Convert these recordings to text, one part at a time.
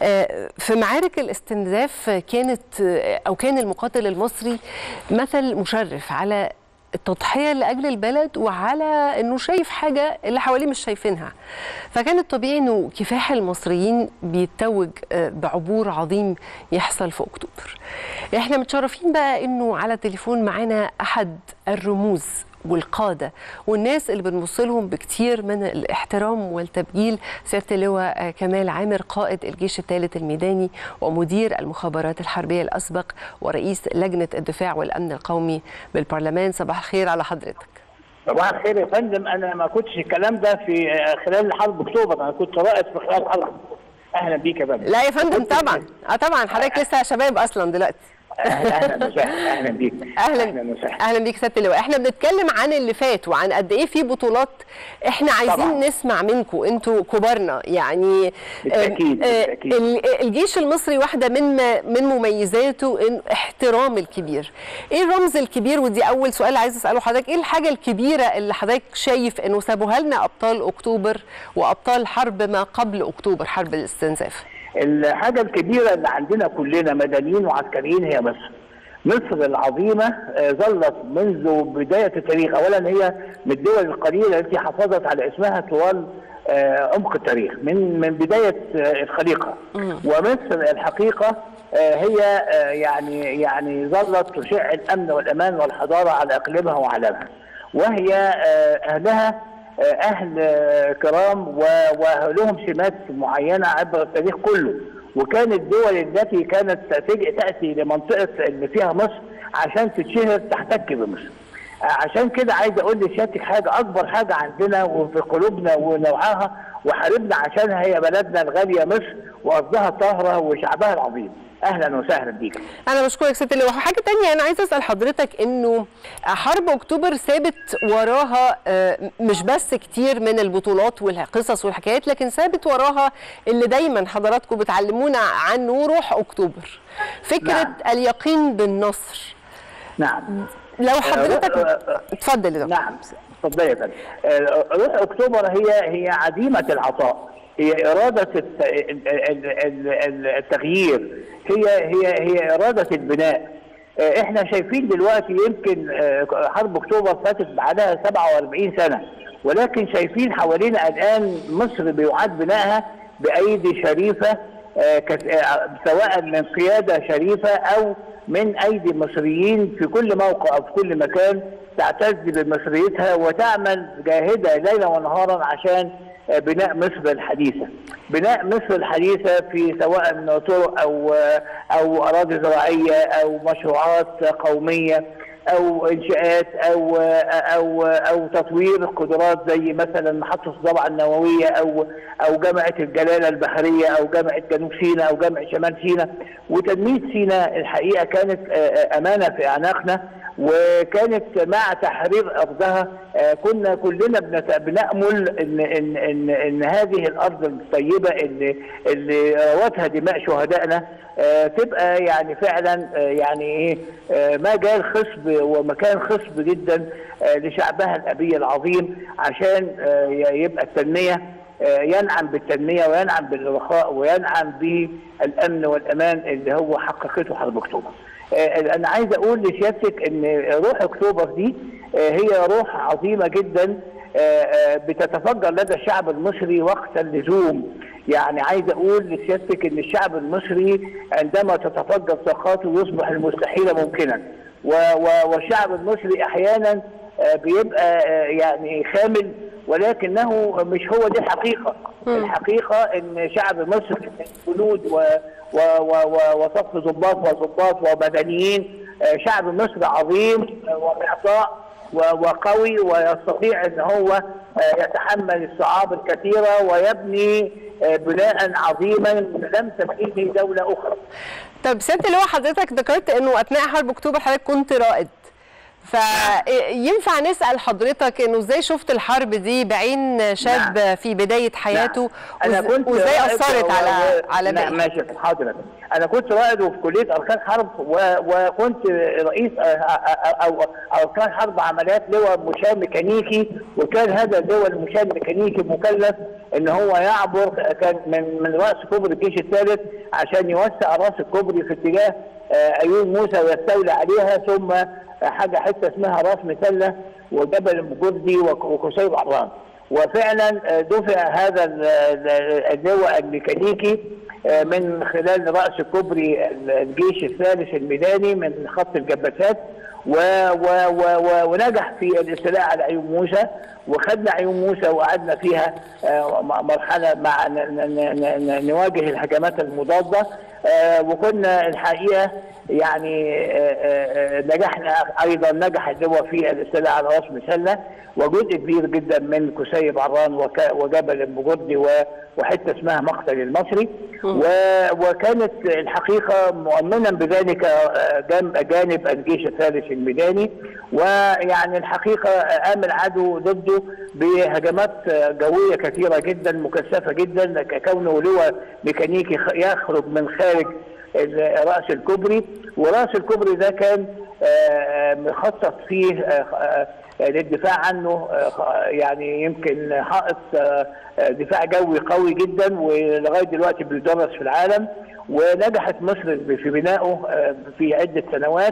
في معارك الاستنزاف كانت او كان المقاتل المصري مثل مشرف على التضحيه لاجل البلد وعلى انه شايف حاجه اللي حواليه مش شايفينها فكان الطبيعي انه كفاح المصريين بيتوج بعبور عظيم يحصل في اكتوبر احنا متشرفين بقى انه على تليفون معانا احد الرموز والقاده والناس اللي بنبص لهم بكتير من الاحترام والتبجيل سياده اللواء كمال عامر قائد الجيش الثالث الميداني ومدير المخابرات الحربيه الاسبق ورئيس لجنه الدفاع والامن القومي بالبرلمان صباح الخير على حضرتك صباح الخير يا فندم انا ما كنتش الكلام ده في خلال حرب اكتوبر انا كنت رائد في خلال حرب اهلا بيك يا فندم لا يا فندم طبعا اه طبعا حضرتك لسه شباب اصلا دلوقتي اهلا وسهلا اهلا بيك اهلا اهلا, أهلا بيك سياده اللواء احنا بنتكلم عن اللي فات وعن قد ايه في بطولات احنا عايزين طبعا. نسمع منكم انتوا كبارنا يعني بالتاكيد بالتاكيد الجيش المصري واحده من من مميزاته إن احترام الكبير ايه الرمز الكبير ودي اول سؤال عايز اساله حضرتك ايه الحاجه الكبيره اللي حضرتك شايف انه سابوها لنا ابطال اكتوبر وابطال حرب ما قبل اكتوبر حرب الاستنزاف الحاجه الكبيره اللي عندنا كلنا مدنيين وعسكريين هي مصر. مصر العظيمه ظلت منذ بدايه التاريخ، اولا هي من الدول القليله التي حافظت على اسمها طوال عمق التاريخ من من بدايه الخليقه. ومصر الحقيقه هي يعني يعني ظلت تشع الامن والامان والحضاره على اقليمها وعالمها. وهي اهلها اهل كرام ولهم سمات معينه عبر التاريخ كله وكانت الدول التي كانت تاتي لمنطقه اللي فيها مصر عشان تتشهر تحتك بمصر عشان كده عايز اقول لسيادتك حاجه اكبر حاجه عندنا وفي قلوبنا ونوعاها وحاربنا عشانها هي بلدنا الغاليه مصر وارضها الطاهره وشعبها العظيم اهلا وسهلا بيك انا بشكرك ست اللواء حاجه تانية انا عايزه اسال حضرتك انه حرب اكتوبر سابت وراها مش بس كتير من البطولات والقصص والحكايات لكن سابت وراها اللي دايما حضراتكم بتعلمونا عنه روح اكتوبر فكره نعم. اليقين بالنصر نعم لو حضرتك اتفضل يا نعم اتفضلي يا فندم روح اكتوبر هي هي عديمه العطاء هي إرادة التغيير هي هي هي إرادة البناء احنا شايفين دلوقتي يمكن حرب اكتوبر فاتت بعدها 47 سنة ولكن شايفين حوالينا الآن مصر بيعاد بنائها بأيدي شريفة سواء من قيادة شريفة أو من أيدي مصريين في كل موقع أو في كل مكان تعتز بمصريتها وتعمل جاهدة ليلا ونهارا عشان بناء مصر الحديثه. بناء مصر الحديثه في سواء طرق او او اراضي زراعيه او مشروعات قوميه او انشاءات او او او تطوير قدرات زي مثلا محطه الضبعه النوويه او او جامعه الجلاله البحريه او جامعه جنوب سيناء او جامعه شمال سيناء وتنميه سيناء الحقيقه كانت امانه في اعناقنا وكانت مع تحرير ارضها كنا كلنا بنامل ان ان ان ان هذه الارض الطيبه اللي اللي روتها دماء شهدائنا تبقى يعني فعلا يعني ايه مجال خصب ومكان خصب جدا لشعبها الابي العظيم عشان يبقى التنميه ينعم بالتنميه وينعم بالرخاء وينعم بالامن والامان اللي هو حققته حرب اكتوبر. انا عايز اقول لسيادتك ان روح اكتوبر دي هي روح عظيمه جدا بتتفجر لدى الشعب المصري وقت اللزوم يعني عايز اقول لسيادتك ان الشعب المصري عندما تتفجر طاقاته يصبح المستحيل ممكنا والشعب المصري احيانا بيبقى يعني خامل ولكنه مش هو دي الحقيقه الحقيقه ان شعب مصر جنود و و و وصف ضباط وضباط ومدنيين شعب مصر عظيم ومعطاء وقوي ويستطيع ان هو يتحمل الصعاب الكثيره ويبني بناء عظيما لم تبنيه دوله اخرى. طب سياده اللواء حضرتك ذكرت انه اثناء حرب اكتوبر حضرتك كنت رائد فينفع نسال حضرتك انه ازاي شفت الحرب دي بعين شاب نعم. في بدايه حياته انا وإز- كنت وازاي رائد اثرت و- على و- على لا، باقي ماشي حاضر انا كنت رائد وفي كليه اركان حرب و... وكنت رئيس أ- أ- او اركان حرب عمليات لواء مشاة ميكانيكي وكان هذا اللواء المشاة الميكانيكي مكلف ان هو يعبر كان من من راس كوبري الجيش الثالث عشان يوسع راس الكوبري في اتجاه آه، ايوب موسى ويستولي عليها ثم حاجه حته اسمها راس مسله وجبل المجردي وك- وقصير عران وفعلا آه، دفع هذا ال- ال- اللواء الميكانيكي آه، من خلال راس كوبري ال- الجيش الثالث الميداني من خط الجباسات و و و و ونجح في الاستيلاء على عيون موسى وخدنا عيون موسى وقعدنا فيها آه، م- مرحله مع ن- ن- ن- ن- نواجه الهجمات المضاده آه، وكنا الحقيقه يعني آه، آه، آه، نجحنا ايضا نجح اللواء في الاستيلاء على راس مسله وجزء كبير جدا من كسيب عران وك- وجبل المجردي و- وحته اسمها مقتل المصري و- وكانت الحقيقه مؤمنا بذلك آه، جم- جانب الجيش الثالث الميداني ويعني الحقيقه قام العدو ضده بهجمات آه، جويه كثيره جدا مكثفه جدا كونه لواء ميكانيكي خ- يخرج من خارج ال- راس الكوبري وراس الكوبري ده كان آه، مخصص فيه آه، آه، للدفاع عنه آه، يعني يمكن حائط آه، آه، دفاع جوي قوي جدا ولغايه دلوقتي بيدرس في العالم ونجحت مصر في بنائه آه، في عده سنوات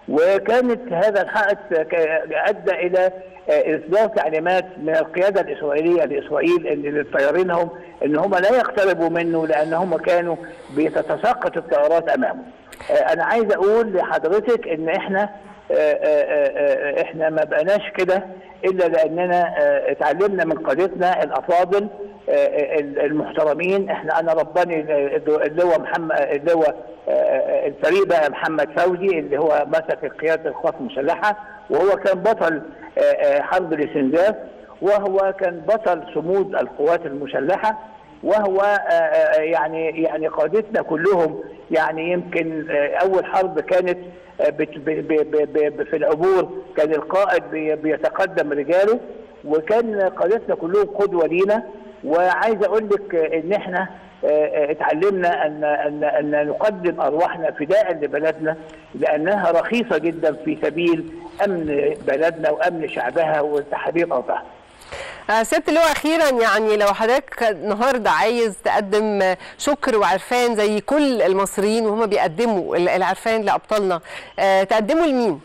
وكانت هذا الحائط ك- ادى الى آه، اصدار تعليمات من القياده الاسرائيليه لاسرائيل ان للطيارينهم ان هم لا يقتربوا منه لان هم كانوا بتتساقط الطيارات امامه. آه، انا عايز اقول لحضرتك ان احنا آه، آه، آه، احنا ما بقناش كده الا لاننا آه، اتعلمنا من قادتنا الافاضل آه، المحترمين احنا انا رباني اللواء محمد اللواء آه، الفريق بقى محمد فوزي اللي هو مسك قياده القوات المسلحه وهو كان بطل آه، آه، حرب الاستنزاف وهو كان بطل صمود القوات المسلحه وهو آه، آه، يعني يعني قادتنا كلهم يعني يمكن آه، اول حرب كانت آه، بت- ب- ب- ب- ب- في العبور كان القائد بي- بيتقدم رجاله وكان قادتنا كلهم قدوه لينا وعايز اقول لك آه، ان احنا آه، آه، اتعلمنا ان ان ان نقدم ارواحنا فداء لبلدنا لانها رخيصه جدا في سبيل امن بلدنا وامن شعبها وتحرير ارضها. آه، سيادة اللواء أخيرا يعني لو حضرتك النهاردة عايز تقدم شكر وعرفان زي كل المصريين وهم بيقدموا العرفان لأبطالنا آه، تقدموا لمين؟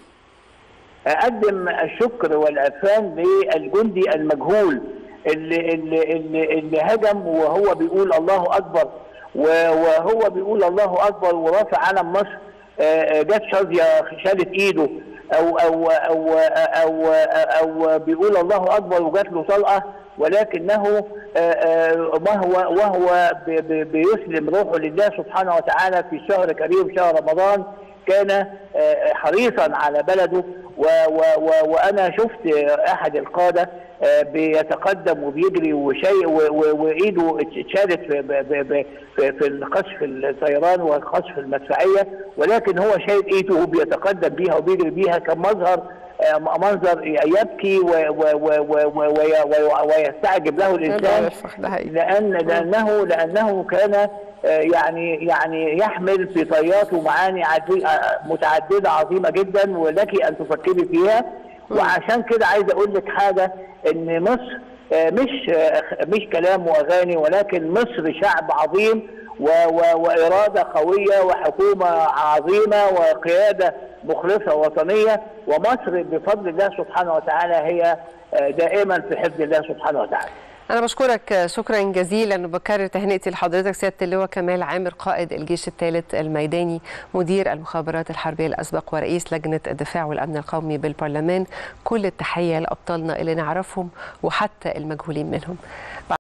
اقدم الشكر والعرفان للجندي المجهول اللي اللي اللي, اللي هجم وهو بيقول الله اكبر و- وهو بيقول الله اكبر ورافع علم مصر آه، آه، جت شاذيه شالت ايده او او او او او بيقول الله اكبر وجات له طلقه ولكنه آه، آه، وهو وهو بي- بي- بيسلم روحه لله سبحانه وتعالى في شهر كريم شهر رمضان كان آه، حريصا على بلده و و و وانا شفت احد القاده آه، بيتقدم وبيجري وشيء و- و- وايده اتشالت في ب- ب- ب- في في القصف الطيران وقصف المدفعيه ولكن هو شايل ايده وبيتقدم بيها وبيجري بيها كان مظهر آه، منظر يبكي و- و- و- و- و- و- ويستعجب له الانسان ده حقيقي. لان لانه لانه كان آه، يعني يعني يحمل في طياته معاني عدي- آه، متعدده عظيمه جدا ولك ان تفكري فيها وعشان كده عايز اقول لك حاجه ان مصر آه، مش آه، مش كلام واغاني ولكن مصر شعب عظيم و و واراده قويه وحكومه عظيمه وقياده مخلصه وطنيه ومصر بفضل الله سبحانه وتعالى هي آه، دائما في حفظ الله سبحانه وتعالى أنا بشكرك شكرا جزيلا وبكرر تهنئتي لحضرتك سيادة اللواء كمال عامر قائد الجيش الثالث الميداني مدير المخابرات الحربية الأسبق ورئيس لجنة الدفاع والأمن القومي بالبرلمان كل التحية لأبطالنا اللي نعرفهم وحتى المجهولين منهم